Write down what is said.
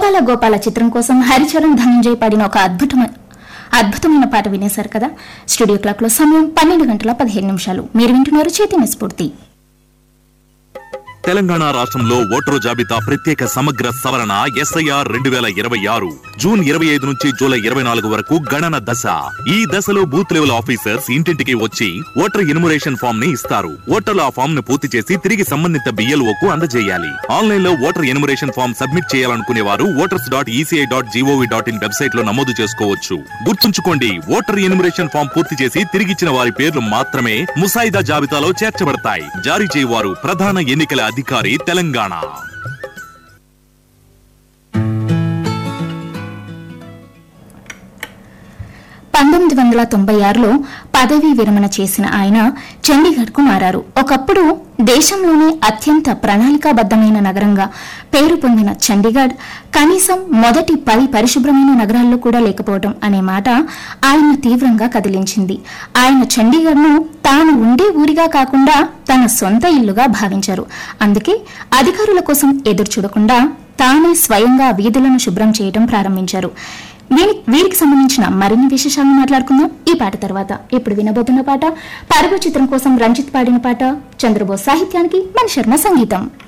గోపాల గోపాల చిత్రం కోసం హరిచరణ్ ధనంజయ్ పాడిన ఒక అద్భుతమైన అద్భుతమైన పాట వినేశారు కదా స్టూడియో క్లాక్ లో సమయం పన్నెండు గంటల పదిహేను నిమిషాలు మీరు వింటున్నారు చైతన్య స్ఫూర్తి తెలంగాణ రాష్ట్రంలో ఓటరు జాబితా ప్రత్యేక సమగ్ర సవరణ ఎస్ఐఆర్ రెండు వేల ఇరవై ఆరు జూన్ ఇరవై ఐదు నుంచి జూలై ఇరవై నాలుగు వరకు గణన దశ ఈ దశలో బూత్ లెవెల్ ఆఫీసర్స్ ఇంటింటికి వచ్చి ఓటర్ ఎన్యుమరేషన్ ఫామ్ ని ఇస్తారు ఓటర్లు ఆ ఫామ్ ను పూర్తి చేసి తిరిగి సంబంధిత BLO కు అందజేయాలి ఆన్లైన్ లో ఓటర్ ఎన్యుమరేషన్ ఫామ్ సబ్మిట్ చేయాలనుకునే వారు voters dot ECI dot GOV dot in website లో నమోదు చేసుకోవచ్చు గుర్తుంచుకోండి ఓటర్ ఎన్యుమరేషన్ ఫామ్ పూర్తి చేసి తిరిగిచ్చిన వారి పేర్లు మాత్రమే ముసాయిదా జాబితాలో చేర్చబడతాయి జారీ చేయవారు ప్రధాన ఎన్నికల అధికారి తెలంగాణ పంతొమ్మిది వందల తొంభై ఆరులో పదవీ విరమణ చేసిన ఆయన చండీగఢ్కు మారారు ఒకప్పుడు దేశంలోనే అత్యంత ప్రణాళికాబద్దమైన నగరంగా పేరు పొందిన చండీగఢ్ కనీసం మొదటి పది పరిశుభ్రమైన నగరాల్లో కూడా లేకపోవడం అనే మాట ఆయన తీవ్రంగా కదిలించింది ఆయన చండీగఢ్ను తాను ఉండే ఊరిగా కాకుండా తన సొంత ఇల్లుగా భావించారు అందుకే అధికారుల కోసం ఎదురు చూడకుండా తానే స్వయంగా వీధులను శుభ్రం చేయడం ప్రారంభించారు వీరి- వీరికి సంబంధించిన మరిన్ని విశేషాలను మాట్లాడుకుందాం ఈ పాట తర్వాత ఇప్పుడు వినబోతున్న పాట పరుగు చిత్రం కోసం రంజిత్ పాడిన పాట చంద్రబోస్ సాహిత్యానికి మన శర్మ సంగీతం